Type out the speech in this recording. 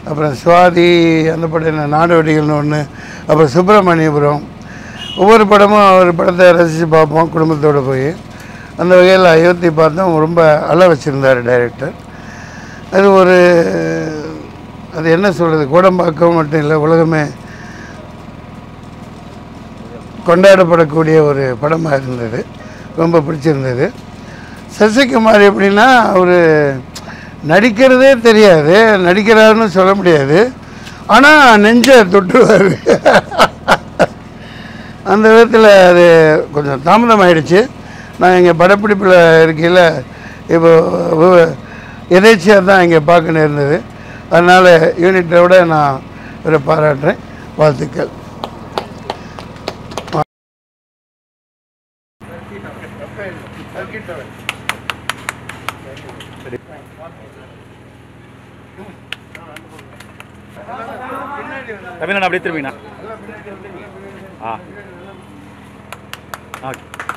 அப்புறம் சுவாதி அந்த படம் என்ன நாடோடிகள்னு ஒன்று அப்புறம் சுப்பிரமணியபுரம் ஒவ்வொரு படமும் அவர் படத்தை ரசித்து பார்ப்போம் குடும்பத்தோடு போய் அந்த வகையில் அயோத்தி பார்த்தோம் ரொம்ப அழ வச்சுருந்தார் டைரக்டர் அது ஒரு அது என்ன சொல்கிறது கோடம்பாக்கம் மட்டும் இல்லை உலகமே கொண்டாடப்படக்கூடிய ஒரு படமாக இருந்தது ரொம்ப பிடிச்சிருந்தது சசிகுமார் எப்படின்னா அவர் நடிக்கிறதே தெரியாது நடிக்கிறாருன்னு சொல்ல முடியாது ஆனால் நெஞ்சை தொட்டுருவார் அந்த விதத்தில் அது கொஞ்சம் தாமதமாயிடுச்சு நான் இங்கே படப்பிடிப்பில் இருக்கையில் இப்போ வு- எதேச்சியாக தான் இங்கே பார்க்க நேர்ந்தது அதனால் யூனிட்டை விட நான் இவரை பாராட்டுறேன் வாழ்த்துக்கள் தமிழ்நாடு அப்படியே திரும்பிங்கண்ணா ஆ ஓகே